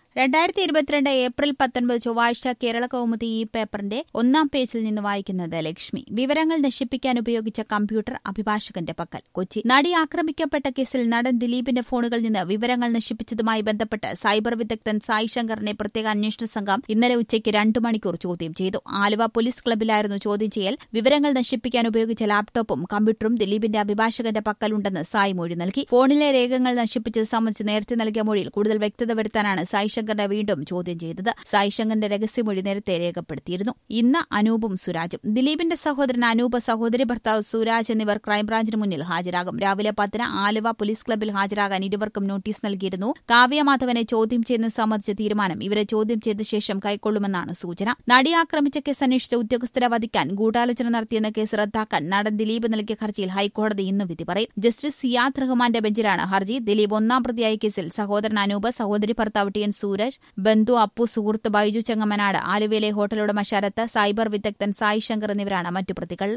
രണ്ടായിരത്തി ഇരുപത്തിരണ്ട് ഏപ്രിൽ പത്തൊൻപത് ചൊവ്വാഴ്ച കേരള കൗമുദി ഈ പേപ്പറിന്റെ ഒന്നാം പേജിൽ നിന്ന് വായിക്കുന്നത് ലക്ഷ്മി വിവരങ്ങൾ നശിപ്പിക്കാൻ ഉപയോഗിച്ച കമ്പ്യൂട്ടർ അഭിഭാഷകന്റെ പക്കൽ കൊച്ചി നടി ആക്രമിക്കപ്പെട്ട കേസിൽ നടൻ ദിലീപിന്റെ ഫോണുകളിൽ നിന്ന് വിവരങ്ങൾ നശിപ്പിച്ചതുമായി ബന്ധപ്പെട്ട് സൈബർ വിദഗ്ധൻ സായി ശങ്കറിനെ പ്രത്യേക അന്വേഷണ സംഘം ഇന്നലെ ഉച്ചയ്ക്ക് രണ്ടു മണിക്കൂർ ചോദ്യം ചെയ്തു ആലുവ പോലീസ് ക്ലബിലായിരുന്നു ചോദ്യം ചെയ്യൽ വിവരങ്ങൾ നശിപ്പിക്കാൻ ഉപയോഗിച്ച ലാപ്ടോപ്പും കമ്പ്യൂട്ടറും ദിലീപിന്റെ അഭിഭാഷകന്റെ പക്കലുണ്ടെന്ന് സായി മൊഴി നൽകി ഫോണിലെ രേഖകൾ നശിപ്പിച്ചത് സംബന്ധിച്ച് നേരത്തെ നൽകിയ മൊഴിയിൽ കൂടുതൽ വ്യക്തത വരുത്താനാണ് സായി ശങ്കറിനെ വീണ്ടും ചോദ്യം ചെയ്തത് സായി ശങ്കറിന്റെ രഹസ്യമൊഴി നേരത്തെ രേഖപ്പെടുത്തിയിരുന്നു ഇന്ന് അനൂപും സുരാജും ദിലീപിന്റെ സഹോദരൻ അനൂപ് സഹോദരി ഭർത്താവ് സുരാജ് എന്നിവർ ക്രൈംബ്രാഞ്ചിന് മുന്നിൽ ഹാജരാകും രാവിലെ പത്തിന് ആലുവ പോലീസ് ക്ലബിൽ ഹാജരാകാൻ ഇരുവർക്കും നോട്ടീസ് നൽകിയിരുന്നു കാവ്യമാധവനെ ചോദ്യം ചെയ്യുന്നത് സംബന്ധിച്ച തീരുമാനം ഇവരെ ചോദ്യം ചെയ്ത ശേഷം കൈക്കൊള്ളുമെന്നാണ് സൂചന നടി ആക്രമിച്ച കേസ് അന്വേഷിച്ച ഉദ്യോഗസ്ഥരെ വധിക്കാൻ ഗൂഢാലോചന നടത്തിയെന്ന കേസ് റദ്ദാക്കാൻ നടൻ ദിലീപ് നൽകിയ ഹർജിയിൽ ഹൈക്കോടതി ഇന്ന് വിധി പറയും ജസ്റ്റിസ് സിയാദ് റഹ്മാന്റെ ബെഞ്ചിലാണ് ഹർജി ദിലീപ് ഒന്നാം പ്രതിയായ കേസിൽ സഹോദരൻ അനൂപ് സഹോദരി ഭർത്താവ് ടി എൻ സൂരജ് ബന്ധു അപ്പു സുഹൃത്ത് ബൈജു ചെങ്ങമനാട് ആലുവയിലെ ഹോട്ടലുടമ ശരത്ത് സൈബർ വിദഗ്ധൻ സായി ശങ്കർ എന്നിവരാണ് മറ്റു പ്രതികൾ